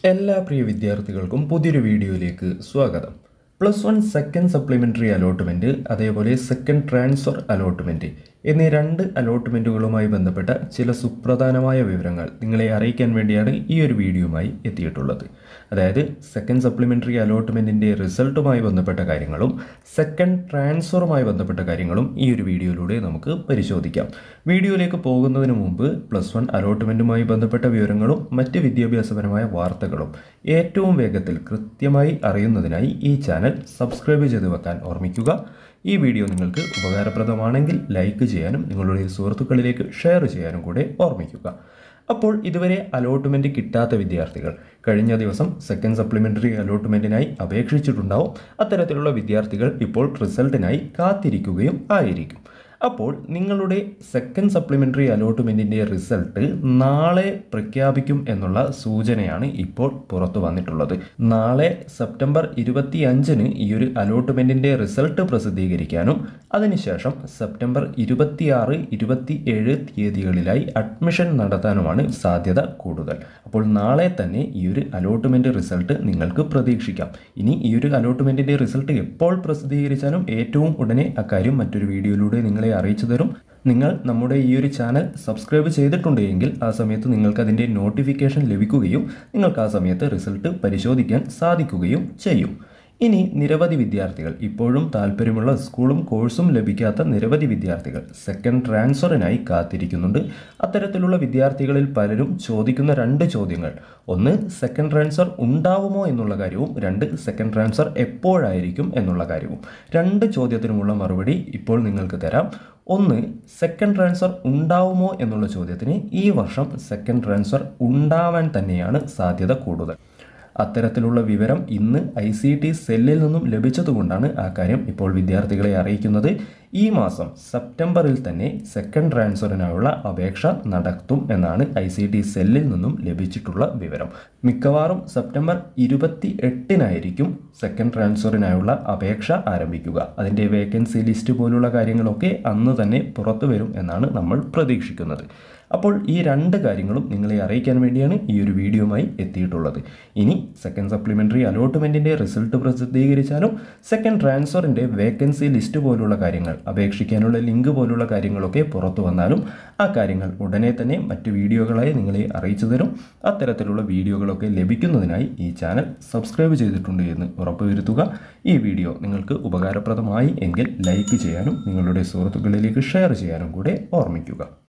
എല്ലാ പ്രിയ വിദ്യാർത്ഥികൾക്കും പുതിയൊരു വീഡിയോയിലേക്ക് സ്വാഗതം plus one second supplementary allotment അതേപോലെ സെക്കൻഡ് ട്രാൻസ്ഫർ അലോട്ട്മെൻറ്റ് എന്നീ രണ്ട് അലോട്ട്മെൻറ്റുകളുമായി ബന്ധപ്പെട്ട ചില സുപ്രധാനമായ വിവരങ്ങൾ നിങ്ങളെ അറിയിക്കാൻ വേണ്ടിയാണ് ഈ ഒരു വീഡിയോയുമായി എത്തിയിട്ടുള്ളത് അതായത് സെക്കൻഡ് സപ്ലിമെൻ്ററി അലോട്ട്മെൻറ്റിൻ്റെ റിസൾട്ടുമായി ബന്ധപ്പെട്ട കാര്യങ്ങളും സെക്കൻഡ് ട്രാൻസ്ഫറുമായി ബന്ധപ്പെട്ട കാര്യങ്ങളും ഈ ഒരു വീഡിയോയിലൂടെ നമുക്ക് പരിശോധിക്കാം വീഡിയോയിലേക്ക് പോകുന്നതിന് മുമ്പ് പ്ലസ് വൺ അലോട്ട്മെൻറ്റുമായി ബന്ധപ്പെട്ട വിവരങ്ങളും മറ്റ് വിദ്യാഭ്യാസപരമായ വാർത്തകളും ഏറ്റവും വേഗത്തിൽ കൃത്യമായി അറിയുന്നതിനായി ഈ ചാനൽ സബ്സ്ക്രൈബ് ചെയ്ത് വെക്കാൻ ഓർമ്മിക്കുക ഈ വീഡിയോ നിങ്ങൾക്ക് ഉപകാരപ്രദമാണെങ്കിൽ ലൈക്ക് ചെയ്യാനും നിങ്ങളുടെ സുഹൃത്തുക്കളിലേക്ക് ഷെയർ ചെയ്യാനും കൂടെ ഓർമ്മിക്കുക അപ്പോൾ ഇതുവരെ അലോട്ട്മെൻറ്റ് കിട്ടാത്ത വിദ്യാർത്ഥികൾ കഴിഞ്ഞ ദിവസം സെക്കൻഡ് സപ്ലിമെൻ്ററി അലോട്ട്മെൻറ്റിനായി അപേക്ഷിച്ചിട്ടുണ്ടാവും അത്തരത്തിലുള്ള വിദ്യാർത്ഥികൾ ഇപ്പോൾ റിസൾട്ടിനായി കാത്തിരിക്കുകയും ആയിരിക്കും അപ്പോൾ നിങ്ങളുടെ സെക്കൻഡ് സപ്ലിമെൻ്ററി അലോട്ട്മെൻറ്റിൻ്റെ റിസൾട്ട് നാളെ പ്രഖ്യാപിക്കും എന്നുള്ള സൂചനയാണ് ഇപ്പോൾ പുറത്തു വന്നിട്ടുള്ളത് നാളെ സെപ്റ്റംബർ ഇരുപത്തി അഞ്ചിന് ഈ ഒരു അലോട്ട്മെൻറ്റിൻ്റെ റിസൾട്ട് പ്രസിദ്ധീകരിക്കാനും അതിനുശേഷം സെപ്റ്റംബർ ഇരുപത്തിയാറ് ഇരുപത്തി ഏഴ് തീയതികളിലായി അഡ്മിഷൻ നടത്താനുമാണ് സാധ്യത കൂടുതൽ അപ്പോൾ നാളെ തന്നെ ഈ ഒരു അലോട്ട്മെൻറ്റ് റിസൾട്ട് നിങ്ങൾക്ക് പ്രതീക്ഷിക്കാം ഇനി ഈ ഒരു അലോട്ട്മെൻറ്റിൻ്റെ റിസൾട്ട് എപ്പോൾ പ്രസിദ്ധീകരിച്ചാലും ഏറ്റവും ഉടനെ അക്കാര്യം മറ്റൊരു വീഡിയോയിലൂടെ നിങ്ങളെ അറിയിച്ചു തരും നിങ്ങൾ നമ്മുടെ ഈ ഒരു ചാനൽ സബ്സ്ക്രൈബ് ചെയ്തിട്ടുണ്ട് എങ്കിൽ ആ സമയത്ത് നിങ്ങൾക്ക് അതിൻ്റെ നോട്ടിഫിക്കേഷൻ ലഭിക്കുകയും നിങ്ങൾക്ക് ആ സമയത്ത് റിസൾട്ട് പരിശോധിക്കാൻ സാധിക്കുകയും ചെയ്യും ഇനി നിരവധി വിദ്യാർത്ഥികൾ ഇപ്പോഴും താല്പര്യമുള്ള സ്കൂളും കോഴ്സും ലഭിക്കാത്ത നിരവധി വിദ്യാർത്ഥികൾ സെക്കൻഡ് ട്രാൻസ്ഫറിനായി കാത്തിരിക്കുന്നുണ്ട് അത്തരത്തിലുള്ള വിദ്യാർത്ഥികളിൽ പലരും ചോദിക്കുന്ന രണ്ട് ചോദ്യങ്ങൾ ഒന്ന് സെക്കൻഡ് ട്രാൻസ്ഫർ ഉണ്ടാവുമോ എന്നുള്ള കാര്യവും രണ്ട് സെക്കൻഡ് ട്രാൻസ്ഫർ എപ്പോഴായിരിക്കും എന്നുള്ള കാര്യവും രണ്ട് ചോദ്യത്തിനുമുള്ള മറുപടി ഇപ്പോൾ നിങ്ങൾക്ക് തരാം ഒന്ന് സെക്കൻഡ് ട്രാൻസ്ഫർ ഉണ്ടാവുമോ എന്നുള്ള ചോദ്യത്തിന് ഈ വർഷം സെക്കൻഡ് ട്രാൻസ്ഫർ ഉണ്ടാവാൻ തന്നെയാണ് സാധ്യത കൂടുതൽ അത്തരത്തിലുള്ള വിവരം ഇന്ന് ഐ സി ടി സെല്ലിൽ നിന്നും ലഭിച്ചതുകൊണ്ടാണ് ആ കാര്യം ഇപ്പോൾ വിദ്യാർത്ഥികളെ അറിയിക്കുന്നത് ഈ മാസം സെപ്റ്റംബറിൽ തന്നെ സെക്കൻഡ് ട്രാൻസ്ഫറിനായുള്ള അപേക്ഷ നടത്തും എന്നാണ് ഐ സി ടി സെല്ലിൽ നിന്നും ലഭിച്ചിട്ടുള്ള വിവരം മിക്കവാറും സെപ്റ്റംബർ ഇരുപത്തി എട്ടിനായിരിക്കും സെക്കൻഡ് ട്രാൻസ്ഫറിനായുള്ള അപേക്ഷ ആരംഭിക്കുക അതിൻ്റെ വേക്കൻസി ലിസ്റ്റ് പോലുള്ള കാര്യങ്ങളൊക്കെ അന്ന് തന്നെ പുറത്തു വരും എന്നാണ് നമ്മൾ പ്രതീക്ഷിക്കുന്നത് അപ്പോൾ ഈ രണ്ട് കാര്യങ്ങളും നിങ്ങളെ അറിയിക്കാൻ വേണ്ടിയാണ് ഈ ഒരു വീഡിയോയുമായി എത്തിയിട്ടുള്ളത് ഇനി സെക്കൻഡ് സപ്ലിമെൻ്ററി അലോട്ട്മെൻറ്റിൻ്റെ റിസൾട്ട് പ്രസിദ്ധീകരിച്ചാലും സെക്കൻഡ് ട്രാൻസ്ഫറിൻ്റെ വേക്കൻസി ലിസ്റ്റ് പോലുള്ള കാര്യങ്ങൾ അപേക്ഷിക്കാനുള്ള ലിങ്ക് പോലുള്ള കാര്യങ്ങളൊക്കെ പുറത്തു വന്നാലും ആ കാര്യങ്ങൾ ഉടനെ തന്നെ മറ്റ് വീഡിയോകളായി നിങ്ങളെ അറിയിച്ചു തരും അത്തരത്തിലുള്ള വീഡിയോകളൊക്കെ ലഭിക്കുന്നതിനായി ഈ ചാനൽ സബ്സ്ക്രൈബ് ചെയ്തിട്ടുണ്ട് എന്ന് ഉറപ്പുവരുത്തുക ഈ വീഡിയോ നിങ്ങൾക്ക് ഉപകാരപ്രദമായി എങ്കിൽ ലൈക്ക് ചെയ്യാനും നിങ്ങളുടെ സുഹൃത്തുക്കളിലേക്ക് ഷെയർ ചെയ്യാനും കൂടെ ഓർമ്മിക്കുക